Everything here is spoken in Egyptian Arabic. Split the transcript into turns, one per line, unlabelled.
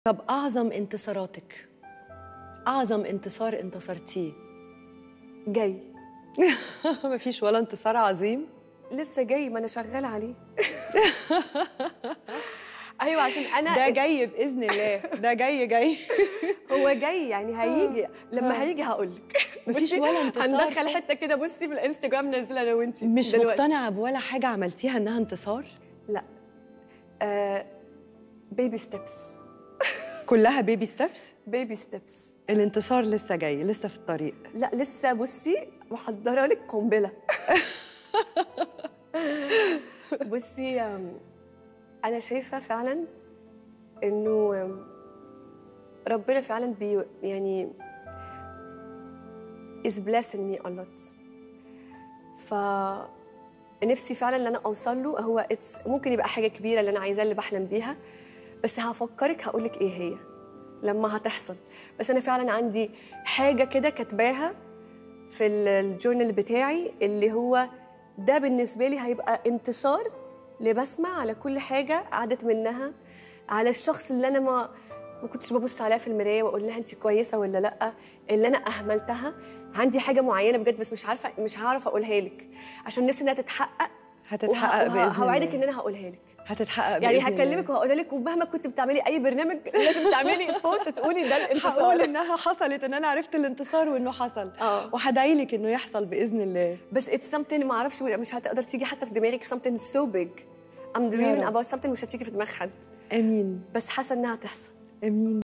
طب أعظم انتصاراتك أعظم انتصار انتصرتيه
جاي
مفيش ولا انتصار عظيم
لسه جاي ما انا شغاله عليه ايوه عشان انا
ده جاي بإذن الله ده جاي جاي
هو جاي يعني هيجي لما
آه.
هيجي هقول لك
مفيش ولا انتصار
هندخل حته كده بصي في الانستجرام نازله انا وانتي
مش
دلوقتي.
مقتنعة بولا حاجة عملتيها إنها انتصار
لا آه بيبي ستيبس
كلها بيبي ستيبس
بيبي ستيبس
الانتصار لسه جاي لسه في الطريق
لا لسه بصي محضره لك قنبله بصي آم، انا شايفه فعلا انه آم، ربنا فعلا بي يعني is blessing me a lot ف نفسي فعلا ان انا اوصل له هو it's ممكن يبقى حاجه كبيره اللي انا عايزاها اللي بحلم بيها بس هفكرك هقول لك ايه هي لما هتحصل بس انا فعلا عندي حاجه كده كاتباها في ال- الجورنال بتاعي اللي هو ده بالنسبه لي هيبقى انتصار لبسمة على كل حاجه عدت منها على الشخص اللي انا ما ما كنتش ببص عليها في المرايه واقول لها انت كويسه ولا لا اللي انا اهملتها عندي حاجه معينه بجد بس مش عارفه مش هعرف اقولها لك عشان نفسي انها تتحقق
هتتحقق
وه-
بإذن الله
هوعدك ان انا هقولها لك
هتتحقق
يعني
بإذن الله.
هكلمك وهقولها لك ومهما كنت بتعملي اي برنامج لازم تعملي بوست تقولي ده
هقول
الانتصار
انها حصلت ان انا عرفت الانتصار وانه حصل
اه.
وهدعي لك انه يحصل باذن الله
بس it's something ما اعرفش مش هتقدر تيجي حتى في دماغك something so big I'm dreaming
رب.
about something مش هتيجي في دماغ حد
امين
بس حاسه انها هتحصل
امين